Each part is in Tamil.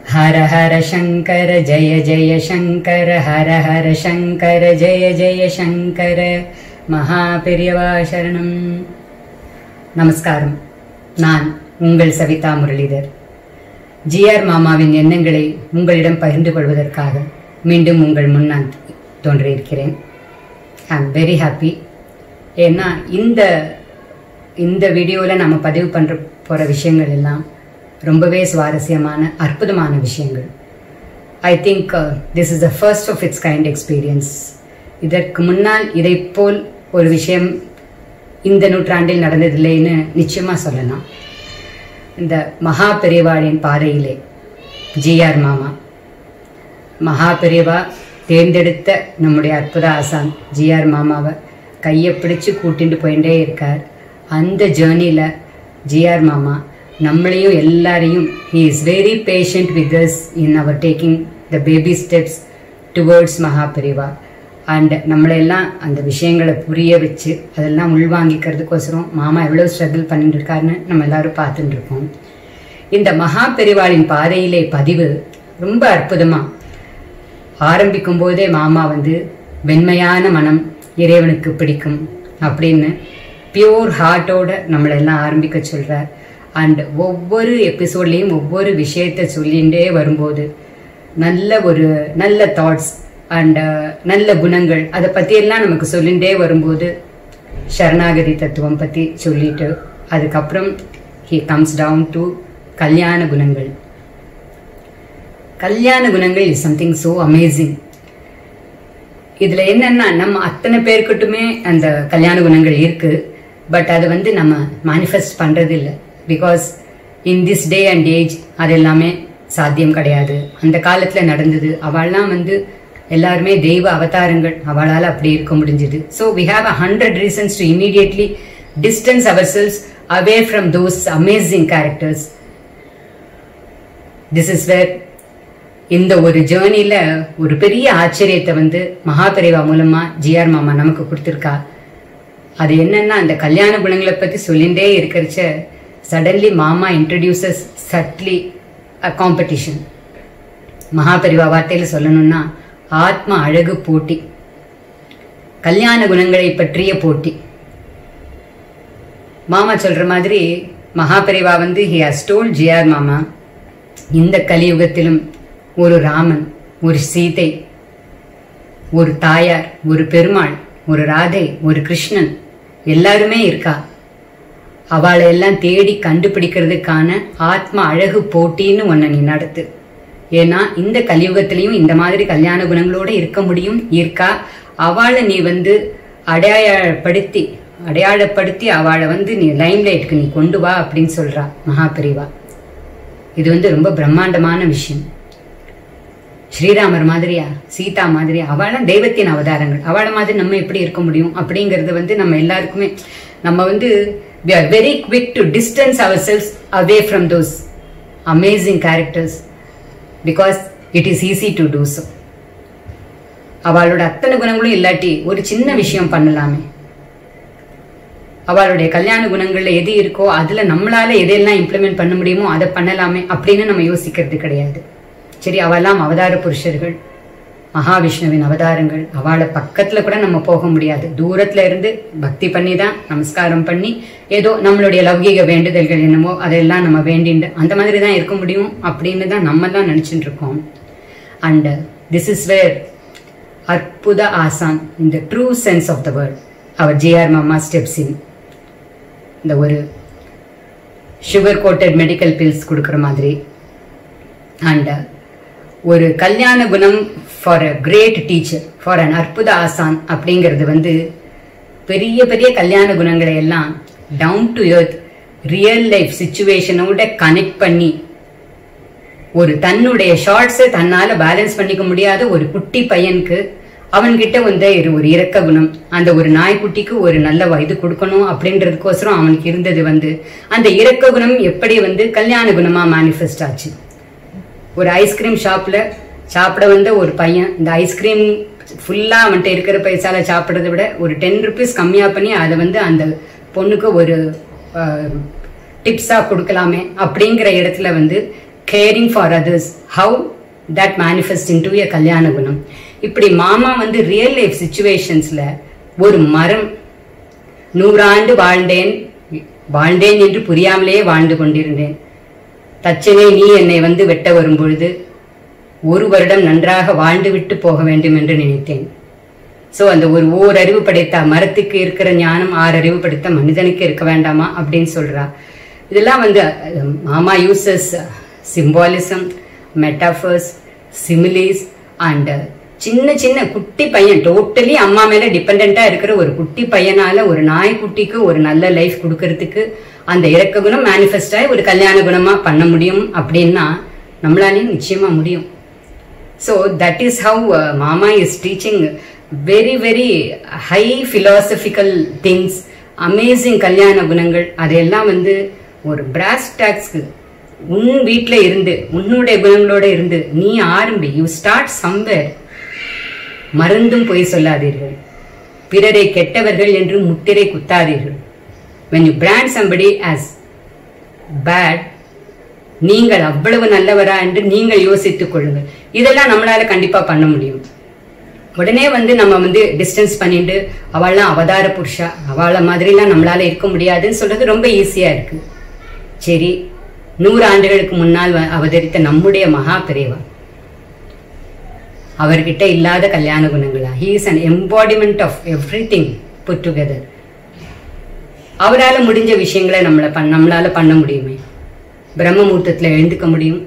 ஹர ஹர சங்கர ஜெய ஜெய சங்கர ஹர ஹர சங்கர ஜெய ஜெய சங்கர மகா பெரியவா சரணம் நமஸ்காரம் நான் உங்கள் சவிதா முரளிதர் ஜிஆர் மாமாவின் எண்ணங்களை உங்களிடம் பகிர்ந்து கொள்வதற்காக மீண்டும் உங்கள் முன் நான் தோன்றியிருக்கிறேன் ஐ எம் வெரி ஹாப்பி ஏன்னா இந்த இந்த வீடியோவில் நம்ம பதிவு பண்ணுற போகிற விஷயங்கள் எல்லாம் ரொம்பவே சுவாரஸ்யமான அற்புதமான விஷயங்கள் I think this is the first of its kind experience இதற்கு முன்னால் இதை போல் ஒரு விஷயம் இந்த நூற்றாண்டில் நடந்ததில்லைன்னு நிச்சயமாக சொல்லலாம் இந்த மகா பெரியவாளின் பாதையிலே ஜிஆர் மாமா மகா பெரியவா தேர்ந்தெடுத்த நம்முடைய அற்புத ஆசான் ஜிஆர் மாமாவை கையை பிடிச்சு கூட்டிட்டு போயிட்டே இருக்கார் அந்த ஜேர்னியில் ஜிஆர் மாமா நம்மளையும் எல்லாரையும் he is very patient with us in our taking the baby steps towards Maha Periyava and நம்மளையெல்லாம் அந்த விஷயங்களை புரிய வச்சு அதெல்லாம் உள்வாங்கிக்கிறதுக்கோசரம் மாமா எவ்வளோ ஸ்ட்ரகிள் பண்ணிட்டு இருக்காருன்னு நம்ம எல்லாரும் பார்த்துட்டு இருக்கோம் இந்த மகா பெரிவாளின் பாதையிலே பதிவு ரொம்ப அற்புதமா ஆரம்பிக்கும் போதே மாமா வந்து வெண்மையான மனம் இறைவனுக்கு பிடிக்கும் அப்படின்னு பியோர் ஹார்ட்டோட நம்மளெல்லாம் ஆரம்பிக்க சொல்றார் அண்ட் ஒவ்வொரு எபிசோட்லேயும் ஒவ்வொரு விஷயத்த சொல்லிகிட்டே வரும்போது நல்ல ஒரு நல்ல தாட்ஸ் அண்ட் நல்ல குணங்கள் அதை பற்றியெல்லாம் நமக்கு சொல்லிகிட்டே வரும்போது சரணாகதி தத்துவம் பற்றி சொல்லிட்டு அதுக்கப்புறம் ஹி கம்ஸ் டவுன் டு கல்யாண குணங்கள் கல்யாண குணங்கள் இஸ் சம்திங் ஸோ அமேசிங் இதுல என்னன்னா நம்ம அத்தனை பேருக்கிட்டுமே அந்த கல்யாண குணங்கள் இருக்கு பட் அதை வந்து நம்ம மேனிஃபெஸ்ட் பண்றது இல்லை because in this day and age அது எல்லாமே சாத்தியம் கிடையாது அந்த காலத்துல நடந்தது அவள்லாம் வந்து எல்லாருமே தெய்வ அவதாரங்கள் அவளால் அப்படி இருக்க முடிஞ்சது so we have a hundred reasons to immediately distance ourselves away from those amazing characters this is where இந்த ஒரு ஜேர்னில ஒரு பெரிய ஆச்சரியத்தை வந்து மகாபெரிவா மூலமா ஜிஆர் மாமா நமக்கு கொடுத்துருக்கா அது என்னன்னா அந்த கல்யாண குணங்களை பத்தி சொல்லிண்டே இருக்கிறச்ச சடன்லி மாமா இன்ட்ரடியூசஸ் சட்லி காம்படிஷன் மகாபெரிவா வார்த்தையில சொல்லணும்னா ஆத்ம அழகு போட்டி கல்யாண குணங்களை பற்றிய போட்டி மாமா சொல்ற மாதிரி மகாபெரிவா வந்து ஹி ஹஸ் டோல் ஜிஆர் மாமா இந்த கலியுகத்திலும் ஒரு ராமன் ஒரு சீதை ஒரு தாயார் ஒரு பெருமாள் ஒரு ராதை ஒரு கிருஷ்ணன் எல்லாருமே இருக்கா அவளை எல்லாம் தேடி கண்டுபிடிக்கிறதுக்கான ஆத்ம அழகு போட்டின்னு ஒன்ன நீ நடத்து ஏன்னா இந்த கலியுகத்திலையும் இந்த மாதிரி கல்யாண குணங்களோட இருக்க முடியும் இருக்கா அவளை நீ வந்து அடையாளப்படுத்தி அடையாளப்படுத்தி அவளை வந்து நீ லைம்லைட்டுக்கு நீ கொண்டு வா அப்படின்னு சொல்றா மகாபிரிவா இது வந்து ரொம்ப பிரம்மாண்டமான விஷயம் ஸ்ரீராமர் மாதிரியா சீதா மாதிரியா அவளும் தெய்வத்தின் அவதாரங்கள் அவளை மாதிரி நம்ம எப்படி இருக்க முடியும் அப்படிங்கறது வந்து நம்ம எல்லாருக்குமே நம்ம வந்து we are very quick to distance ourselves away from those amazing characters because it is easy to do so அவளோட அத்தனை குணங்களும் இல்லாட்டி ஒரு சின்ன விஷயம் பண்ணலாமே அவளுடைய கல்யாண குணங்கள்ல எது இருக்கோ அதுல நம்மளால எதையெல்லாம் இம்ப்ளிமெண்ட் பண்ண முடியுமோ அதை பண்ணலாமே அப்படின்னு நம்ம யோசிக்கிறது கிடையாது சரி அவெல்லாம் அவதார புருஷர்கள் மகாவிஷ்ணுவின் அவதாரங்கள் அவளை பக்கத்துல கூட நம்ம போக முடியாது தூரத்துல இருந்து பக்தி பண்ணி தான் நமஸ்காரம் பண்ணி ஏதோ நம்மளுடைய லௌகீக வேண்டுதல்கள் என்னமோ அதெல்லாம் நம்ம வேண்டிண்டு அந்த மாதிரி தான் இருக்க முடியும் அப்படின்னு தான் நம்ம தான் நினைச்சுட்டு இருக்கோம் அண்ட் திஸ் இஸ் வேர் அற்புத ஆசான் இந்த true sense of the world our GR மாமா ஸ்டெப்ஸ் இன் இந்த ஒரு சுகர் கோட்டட் மெடிக்கல் பில்ஸ் கொடுக்குற மாதிரி அண்ட் ஒரு கல்யாண குணம் for a great teacher for an அற்புத ஆசான் அப்படிங்கிறது வந்து பெரிய பெரிய கல்யாண குணங்களை எல்லாம் down to earth real life சுச்சுவேஷனோட கனெக்ட் பண்ணி ஒரு தன்னுடைய ஷார்ட்ஸை தன்னால பேலன்ஸ் பண்ணிக்க முடியாத ஒரு குட்டி பையனுக்கு அவன்கிட்ட வந்து ஒரு இறக்க குணம் அந்த ஒரு நாய்க்குட்டிக்கு ஒரு நல்ல இது கொடுக்கணும் அப்படின்றதுக்கோசரம் அவனுக்கு இருந்தது வந்து அந்த இறக்க குணம் எப்படி வந்து கல்யாண குணமா மேனிஃபெஸ்ட் ஆச்சு ஒரு ஐஸ்கிரீம் ஷாப்ல சாப்பிட வந்த ஒரு பையன் இந்த ஐஸ்கிரீம் ஃபுல்லா அவன்கிட்ட இருக்கிற பைசால சாப்பிட்றத விட ஒரு டென் ருபீஸ் கம்மியா பண்ணி அதை வந்து அந்த பொண்ணுக்கு ஒரு டிப்ஸா கொடுக்கலாமே அப்படிங்கிற இடத்துல வந்து caring for others how that manifest into a கல்யாண குணம் இப்படி மாமா வந்து ரியல் லைஃப் சுச்சுவேஷன்ஸ்ல ஒரு மரம் நூறாண்டு வாழ்ந்தேன் வாழ்ந்தேன் என்று புரியாமலே வாழ்ந்து கொண்டிருந்தேன் தச்சனே நீ என்னை வந்து வெட்ட வரும் பொழுது ஒரு வருடம் நன்றாக வாழ்ந்து விட்டு போக வேண்டும் என்று நினைத்தேன் சோ அந்த ஒரு ஓர் அறிவு படைத்த மரத்துக்கு இருக்கிற ஞானம் ஆறு அறிவு படைத்த மனிதனுக்கு இருக்க வேண்டாமா அப்படின்னு சொல்றா இதெல்லாம் வந்து அஹ், மாமா uses symbolism metaphors similes and சின்ன சின்ன குட்டி பையன் டோட்டலி அம்மா மேல டிபெண்டா இருக்கிற ஒரு குட்டி பையனால ஒரு நாய்க்குட்டிக்கு ஒரு நல்ல லைஃப் கொடுக்கறதுக்கு அந்த இறக்க குணம் மேனிஃபெஸ்ட் ஆகி ஒரு கல்யாண குணமா பண்ண முடியும் அப்படின்னா நம்மளாலையும் நிச்சயமா முடியும் So that is how uh, Mama is teaching very very high philosophical things, amazing கல்யாண குணங்கள் அதையெல்லாம் வந்து ஒரு பிராஸ் டாக்ஸ்க்கு உன் வீட்ல இருந்து உன்னுடைய குணங்களோட இருந்து நீ ஆரம்பி யூ ஸ்டார்ட் சம்வேர் மறந்தும் பொய் சொல்லாதீர்கள் பிறரை கெட்டவர்கள் என்று முத்திரை குத்தாதீர்கள் when you brand somebody as bad நீங்கள் அவ்வளவு நல்லவரா என்று நீங்கள் யோசித்துக் கொள்ளுங்கள் இதெல்லாம் நம்மளால கண்டிப்பா பண்ண முடியும் உடனே வந்து நம்ம வந்து டிஸ்டன்ஸ் பண்ணிட்டு அவள்லாம் அவதார புருஷா அவளை மாதிரிலாம் நம்மளால இருக்க முடியாதுன்னு சொல்றது ரொம்ப ஈஸியா இருக்கு சரி நூறு ஆண்டுகளுக்கு முன்னால் வ- அவதரித்த நம்முடைய மகா பெரியவா அவர்கிட்ட இல்லாத கல்யாண குணங்களா he is an embodiment of everything put together அவரால முடிஞ்ச விஷயங்களை நம்மளை பண்ண நம்மளால பண்ண முடியுமே பிரம்ம முகூர்த்தத்துல எழுந்துக்க முடியும்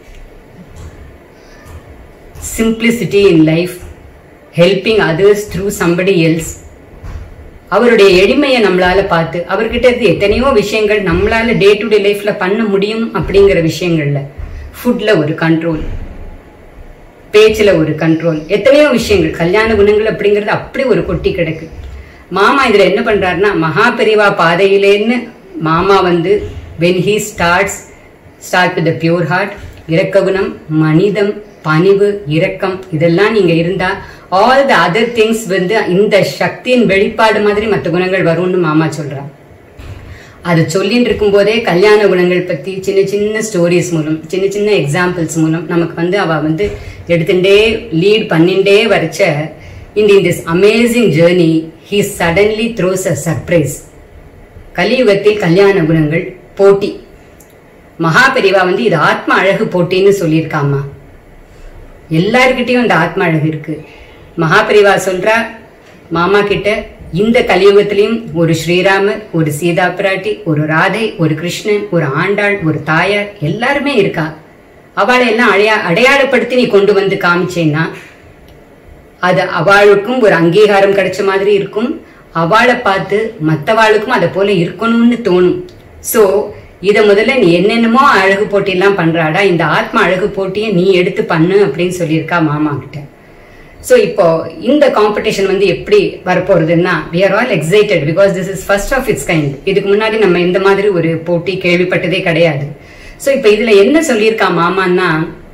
simplicity in life helping others through somebody else அவருடைய எளிமையை நம்மளால பார்த்து அவர்கிட்ட இருந்து எத்தனையோ விஷயங்கள் நம்மளால டே டு டே லைஃப்ல பண்ண முடியும் அப்படிங்கிற விஷயங்கள்ல ஃபுட்ல ஒரு கண்ட்ரோல் பேச்சுல ஒரு கண்ட்ரோல் எத்தனையோ விஷயங்கள் கல்யாண குணங்கள் அப்படிங்கிறது அப்படி ஒரு கொட்டி கிடக்கு மாமா இதுல என்ன பண்றாருன்னா மகா பெரிவா பாதையிலேன்னு மாமா வந்து when he starts start with the pure heart இரக்க குணம் மனிதம் பணிவு இரக்கம் இதெல்லாம் நீங்க இருந்தா ஆல் த அதர் திங்ஸ் வந்து இந்த சக்தியின் வெளிப்பாடு மாதிரி மற்ற குணங்கள் வரும்னு மாமா சொல்றான் அது சொல்லிட்டு இருக்கும் போதே கல்யாண குணங்கள் பத்தி சின்ன சின்ன ஸ்டோரிஸ் மூலம் சின்ன சின்ன எக்ஸாம்பிள்ஸ் மூலம் நமக்கு வந்து அவ வந்து எடுத்துட்டே லீட் பண்ணிண்டே வரைச்ச இந்த this amazing journey he suddenly throws a surprise கலியுகத்தில் கல்யாண குணங்கள் போட்டி மகா பெரிவா வந்து இது ஆத்ம அழகு போட்டின்னு சொல்லியிருக்காமா எல்லார்கிட்டயும் இந்த ஆத்ம அழகு இருக்கு மகா பெரிவா சொல்றா மாமா கிட்ட இந்த கலியுகத்திலையும் ஒரு ஸ்ரீராமர் ஒரு சீதா பிராட்டி ஒரு ராதை ஒரு கிருஷ்ணன் ஒரு ஆண்டாள் ஒரு தாயார் எல்லாருமே இருக்கா அவளை எல்லாம் அடையா அடையாளப்படுத்தி நீ கொண்டு வந்து காமிச்சேன்னா அது அவளுக்கும் ஒரு அங்கீகாரம் கிடைச்ச மாதிரி இருக்கும் அவளை பார்த்து மற்றவாளுக்கும் அதை போல இருக்கணும்னு தோணும் சோ இத முதல்ல நீ என்னென்னமோ அழகு போட்டியெல்லாம் பண்றாடா இந்த ஆத்ம அழகு போட்டியை நீ எடுத்து பண்ணு அப்படின்னு சொல்லியிருக்கா மாமா கிட்ட ஸோ இப்போ இந்த காம்படிஷன் வந்து எப்படி வரப்போறதுன்னா we are all excited because this is first of its kind இதுக்கு முன்னாடி நம்ம இந்த மாதிரி ஒரு போட்டி கேள்விப்பட்டதே கிடையாது ஸோ இப்போ இதுல என்ன சொல்லியிருக்கா மாமான்னா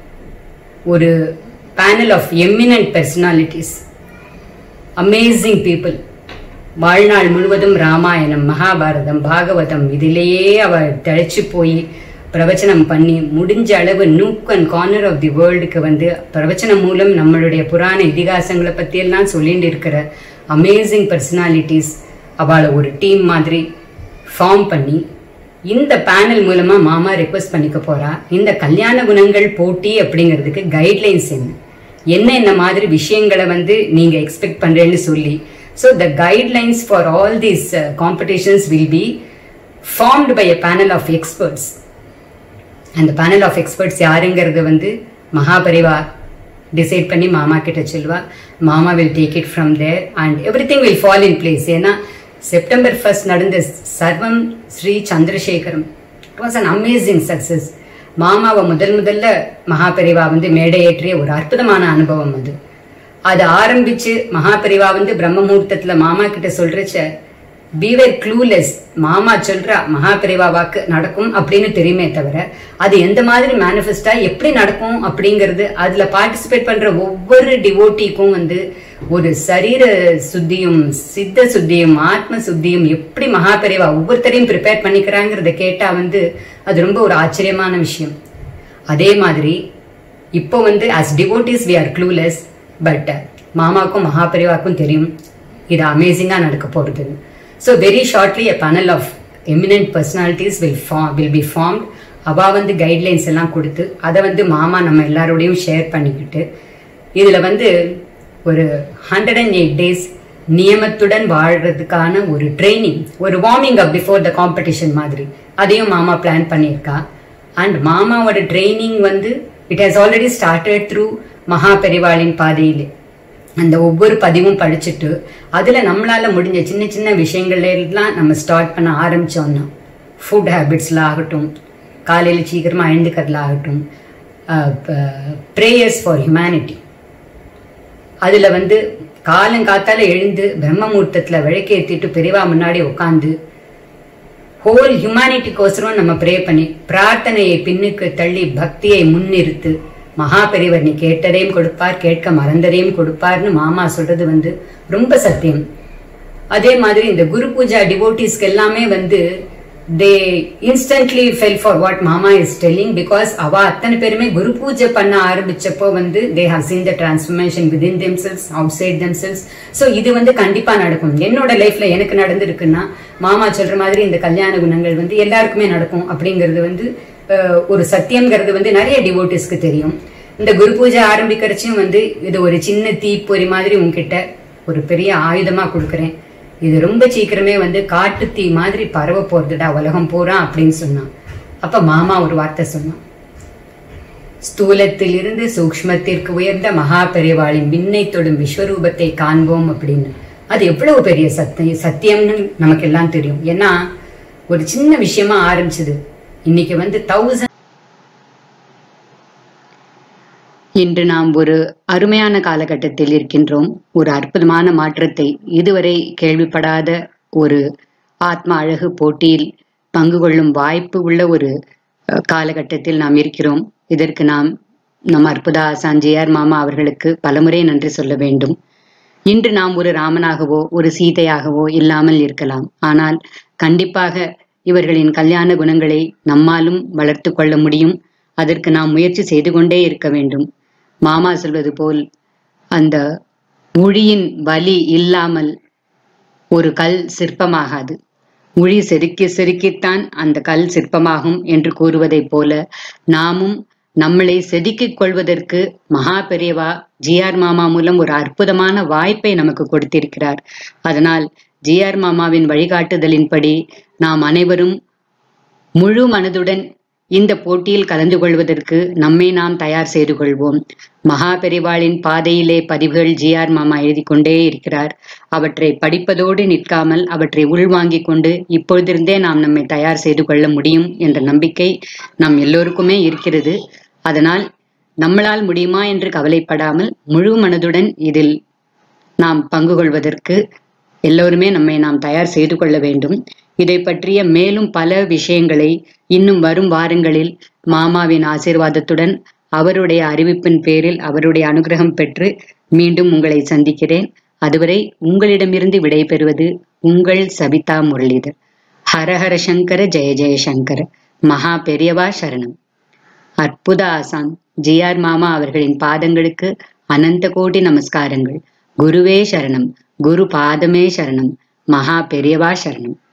ஒரு panel of eminent personalities amazing people வாழ்நாள் முழுவதும் ராமாயணம் மகாபாரதம் பாகவதம் இதிலேயே அவ தழைச்சு போய் பிரவச்சனம் பண்ணி முடிஞ்ச அளவு nook and corner of the வேர்ல்டுக்கு வந்து பிரவச்சனம் மூலம் நம்மளுடைய புராண இதிகாசங்களை பற்றியெல்லாம் சொல்லிட்டு இருக்கிற அமேசிங் பர்சனாலிட்டிஸ் அவளை ஒரு டீம் மாதிரி ஃபார்ம் பண்ணி இந்த பேனல் மூலமா மாமா ரெக்வஸ்ட் பண்ணிக்க போறா இந்த கல்யாண குணங்கள் போட்டி அப்படிங்கிறதுக்கு கைட்லைன்ஸ் என்ன என்ன என்ன மாதிரி விஷயங்களை வந்து நீங்க எக்ஸ்பெக்ட் பண்றேன்னு சொல்லி so the guidelines for all these competitions will be formed by a panel of experts அந்த பேனல் ஆஃப் எக்ஸ்பர்ட்ஸ் யாருங்கிறது வந்து மகாபரிவா டிசைட் பண்ணி மாமா கிட்ட சொல்லுவா மாமா will take it from there and everything will fall in place ஏன்னா செப்டம்பர் ஃபர்ஸ்ட் நடந்த Sarvam Sri Chandrasekaram it was an amazing success மாமாவை முதல் முதல்ல மகாபெரிவா வந்து மேடையேற்றிய ஒரு அற்புதமான அனுபவம் அது அது ஆரம்பிச்சு மகாபெரிவா வந்து பிரம்ம முகூர்த்தத்துல மாமா கிட்ட சொல்றச்ச பீவர் க்ளூலெஸ் மாமா சொல்றா மகாபெரிவா வாக்கு நடக்கும் அப்படின்னு தெரியுமே தவிர அது எந்த மாதிரி மேனிஃபெஸ்டா எப்படி நடக்கும் அப்படிங்கிறது அதுல பார்ட்டிசிபேட் பண்ற ஒவ்வொரு டிவோட்டிக்கும் வந்து ஒரு சரீர சுத்தியும் சித்த சுத்தியும் ஆத்ம சுத்தியும் எப்படி மகாபெரிவா ஒவ்வொருத்தரையும் ப்ரிப்பேர் பண்ணிக்கிறாங்கிறத கேட்டா வந்து அது ரொம்ப ஒரு ஆச்சரியமான விஷயம் அதே மாதிரி இப்போ வந்து as devotees we are clueless but மாமாவுக்கும் மகாபரிவாக்கும் தெரியும் இது அமேசிங்காக நடக்க போகிறது so very shortly a panel of eminent personalities will form will be formed அவா வந்து கைட்லைன்ஸ் எல்லாம் கொடுத்து அதை வந்து மாமா நம்ம எல்லாரோடையும் ஷேர் பண்ணிக்கிட்டு இதில் வந்து ஒரு ஹண்ட்ரட் அண்ட் எயிட் டேஸ் நியமத்துடன் வாழ்றதுக்கான ஒரு ட்ரைனிங் ஒரு warming up before the competition மாதிரி அதையும் மாமா பிளான் பண்ணியிருக்கா அண்ட் மாமாவோட ட்ரைனிங் வந்து it has already started through மகா பெரிவாளின் பாதையில் அந்த ஒவ்வொரு பதிவும் படிச்சுட்டு அதில் நம்மளால முடிஞ்ச சின்ன சின்ன விஷயங்கள்ல எல்லாம் நம்ம ஸ்டார்ட் பண்ண ஆரம்பிச்சோம்னா ஃபுட் ஹேபிட்ஸில் ஆகட்டும் காலையில் சீக்கிரமாக எழுந்துக்கிறதுல ஆகட்டும் ப்ரேயர்ஸ் ஃபார் ஹியூமனிட்டி அதில் வந்து காலங்காத்தால எழுந்து பிரம்ம முகூர்த்தத்தில் விளக்கேற்றிட்டு பெரியவா முன்னாடி உட்காந்து ஹோல் ஹியூமானிட்டிக்கோசரம் நம்ம ப்ரே பண்ணி பிரார்த்தனையை பின்னுக்கு தள்ளி பக்தியை முன்னிறுத்து மகா பெரியவர் நீ கேட்டதையும் கொடுப்பார் கேட்க மறந்ததையும் கொடுப்பார்னு மாமா சொல்றது வந்து ரொம்ப சத்தியம் அதே மாதிரி இந்த குரு பூஜா டிவோட்டிஸ்க்கு எல்லாமே வந்து they instantly fell for what மாமா இஸ் டெல்லிங் பிகாஸ் அவ அத்தனை பேருமே குரு பூஜை பண்ண ஆரம்பிச்சப்போ வந்து they have seen the transformation within themselves outside themselves so இது வந்து கண்டிப்பா நடக்கும் என்னோட லைஃப்ல எனக்கு நடந்திருக்குன்னா மாமா சொல்ற மாதிரி இந்த கல்யாண குணங்கள் வந்து எல்லாருக்குமே நடக்கும் அப்படிங்கிறது வந்து அஹ், ஒரு சத்தியம்ங்கிறது வந்து நிறைய டிவோட்டிஸ்க்கு தெரியும் இந்த குரு பூஜை ஆரம்பிக்கிறச்சும் வந்து இது ஒரு சின்ன தீப்பொறி மாதிரி உன்கிட்ட ஒரு பெரிய ஆயுதமா கொடுக்குறேன் இது ரொம்ப சீக்கிரமே வந்து காட்டு தீ மாதிரி பரவ போறதுடா உலகம் பூரா அப்படின்னு சொன்னான் அப்ப மாமா ஒரு வார்த்தை சொன்னான் ஸ்தூலத்திலிருந்து சூக்ஷ்மத்திற்கு உயர்ந்த மகா பெரியவாளின் விண்ணை தொடும் விஸ்வரூபத்தை காண்போம் அப்படின்னு அது எவ்வளவு பெரிய சத்திய சத்தியம்னு நமக்கு எல்லாம் தெரியும் ஏன்னா ஒரு சின்ன விஷயமா ஆரம்பிச்சது இன்னைக்கு வந்து தௌசண்ட் இன்று நாம் ஒரு அருமையான காலகட்டத்தில் இருக்கின்றோம் ஒரு அற்புதமான மாற்றத்தை இதுவரை கேள்விப்படாத ஒரு ஆத்ம அழகு போட்டியில் பங்கு கொள்ளும் வாய்ப்பு உள்ள ஒரு அஹ், காலகட்டத்தில் நாம் இருக்கிறோம் இதற்கு நாம் நம் அற்புத ஆசான் ஜிஆர் மாமா அவர்களுக்கு பலமுறை நன்றி சொல்ல வேண்டும் இன்று நாம் ஒரு ராமனாகவோ ஒரு சீதையாகவோ இல்லாமல் இருக்கலாம் ஆனால் கண்டிப்பாக இவர்களின் கல்யாண குணங்களை நம்மாலும் வளர்த்து கொள்ள முடியும் அதற்கு நாம் முயற்சி செய்து கொண்டே இருக்க வேண்டும் மாமா சொல்வது போல் அந்த உழியின் வலி இல்லாமல் ஒரு கல் சிற்பமாகாது உழி செதுக்கி செதுக்கித்தான் அந்த கல் சிற்பமாகும் என்று கூறுவதைப் போல நாமும் நம்மளை செதுக்கிக் கொள்வதற்கு மகா பெரியவா ஜிஆர் மாமா மூலம் ஒரு அற்புதமான வாய்ப்பை நமக்கு கொடுத்திருக்கிறார் அதனால் ஜிஆர் மாமாவின் வழிகாட்டுதலின்படி நாம் அனைவரும் முழு மனதுடன் இந்த போட்டியில் கலந்து கொள்வதற்கு நம்மை நாம் தயார் செய்து கொள்வோம் மகா பெரிவாளின் பாதையிலே பதிவுகள் ஜிஆர் மாமா எழுதி கொண்டே இருக்கிறார் அவற்றை படிப்பதோடு நிற்காமல் அவற்றை உள்வாங்கிக் கொண்டு இப்பொழுதிருந்தே நாம் நம்மை தயார் செய்து கொள்ள முடியும் என்ற நம்பிக்கை நம் எல்லோருக்குமே இருக்கிறது அதனால் நம்மளால் முடியுமா என்று கவலைப்படாமல் முழு மனதுடன் இதில் நாம் பங்கு கொள்வதற்கு எல்லோருமே நம்மை நாம் தயார் செய்து கொள்ள வேண்டும் இதை பற்றிய மேலும் பல விஷயங்களை இன்னும் வரும் வாரங்களில் மாமாவின் ஆசீர்வாதத்துடன் அவருடைய அறிவிப்பின் பேரில் அவருடைய அனுகிரகம் பெற்று மீண்டும் உங்களை சந்திக்கிறேன் அதுவரை உங்களிடமிருந்து விடைபெறுவது உங்கள் சபிதா முரளிதர் ஹரஹர சங்கர ஜெய ஜெயசங்கர மகா பெரியவா சரணம் அற்புத ஆசான் ஜிஆர் மாமா அவர்களின் பாதங்களுக்கு அனந்த கோடி நமஸ்காரங்கள் குருவே சரணம் குரு பாதமே சரணம் மகா பெரியவா சரணம்